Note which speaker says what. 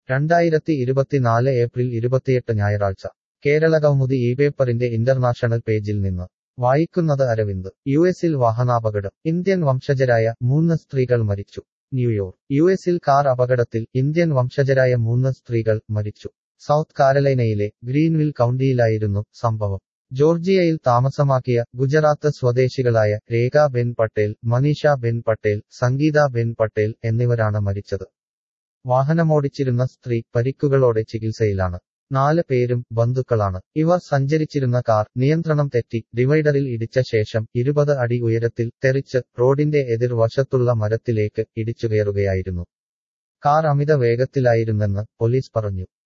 Speaker 1: രണ്ടായിരത്തി ഇരുപത്തിനാല് ഏപ്രിൽ ഇരുപത്തിയെട്ട് ഞായറാഴ്ച കേരള കൗമുദി ഈ പേപ്പറിന്റെ ഇന്റർനാഷണൽ പേജിൽ നിന്ന് വായിക്കുന്നത് അരവിന്ദ് യു എസിൽ വാഹനാപകടം ഇന്ത്യൻ വംശജരായ മൂന്ന് സ്ത്രീകൾ മരിച്ചു ന്യൂയോർക്ക് യു എസിൽ കാർ അപകടത്തിൽ ഇന്ത്യൻ വംശജരായ മൂന്ന് സ്ത്രീകൾ മരിച്ചു സൗത്ത് കാരലൈനയിലെ ഗ്രീൻവിൽ കൗണ്ടിയിലായിരുന്നു സംഭവം ജോർജിയയിൽ താമസമാക്കിയ ഗുജറാത്ത് സ്വദേശികളായ രേഖ ബെൻ പട്ടേൽ മനീഷ ബെൻ പട്ടേൽ സംഗീത ബെൻ പട്ടേൽ എന്നിവരാണ് മരിച്ചത് വാഹനമോടിച്ചിരുന്ന സ്ത്രീ പരിക്കുകളോടെ ചികിത്സയിലാണ് നാല് പേരും ബന്ധുക്കളാണ് ഇവർ സഞ്ചരിച്ചിരുന്ന കാർ നിയന്ത്രണം തെറ്റി ഡിവൈഡറിൽ ഇടിച്ച ശേഷം ഇരുപത് അടി ഉയരത്തിൽ തെറിച്ച് റോഡിന്റെ എതിർവശത്തുള്ള മരത്തിലേക്ക് ഇടിച്ചുകയറുകയായിരുന്നു കാർ അമിത വേഗത്തിലായിരുന്നെന്ന് പോലീസ് പറഞ്ഞു